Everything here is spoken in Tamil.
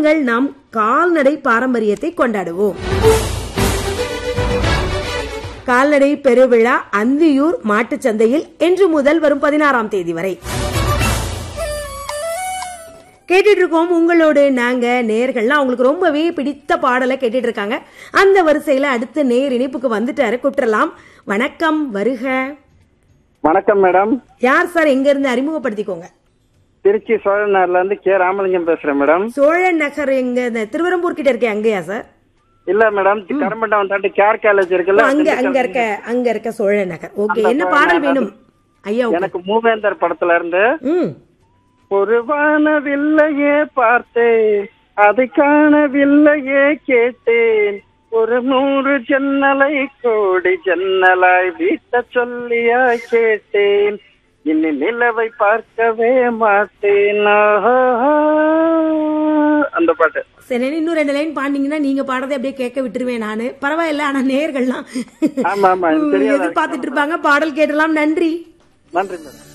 வாருங்கள் நாம் கால்நடை பாரம்பரியத்தை கொண்டாடுவோம் கால்நடை பெருவிழா அந்தியூர் மாட்டுச் சந்தையில் இன்று முதல் வரும் பதினாறாம் தேதி வரை கேட்டுட்டு இருக்கோம் உங்களோடு நாங்க நேர்கள்லாம் அவங்களுக்கு ரொம்பவே பிடித்த பாடலை கேட்டுட்டு இருக்காங்க அந்த வரிசையில அடுத்த நேர் இணைப்புக்கு வந்துட்டாரு கூப்பிடலாம் வணக்கம் வருக வணக்கம் மேடம் யார் சார் எங்க இருந்து அறிமுகப்படுத்திக்கோங்க திருச்சி சோழநகர்ல இருந்து கே ராமலிங்கம் பேசுறேன் மேடம் சோழன் நகர் எங்க இந்த திருவரம்பூர் கிட்ட இருக்கே அங்கேயா சார் இல்ல மேடம் கரம்பட்டம் தாண்டி கேர் காலேஜ் ஓ, இருக்குல்ல அங்க அங்க இருக்க அங்க இருக்க சோழன் நகர் ஓகே என்ன பாடல் வேணும் ஐயா உங்க- எனக்கு மூவேந்தர் படத்துல இருந்து ம் ஒரு வானவில்லையே பார்த்தேன் அதை காணவில்லையே கேட்டேன் ஒரு நூறு ஜன்னலை கோடி ஜன்னலாய் வீட்ட சொல்லியாய் கேட்டேன் இனி நிலவை பார்க்கவே மாட்டேன் ஆஹா. அந்த பாட்டு சரி இன்னும் ரெண்டு லைன் பாடினீங்கன்னா நீங்க பாடுறதை அப்படியே கேட்க விட்டுருவேன் நானு பரவாயில்ல ஆனா நேர்கள்லாம் ஆமா ஆமா எனக்கு தெரியாது எதிர்பார்த்துட்டு இருப்பாங்க பாடல் கேட்டலாம் நன்றி நன்றி மேடம்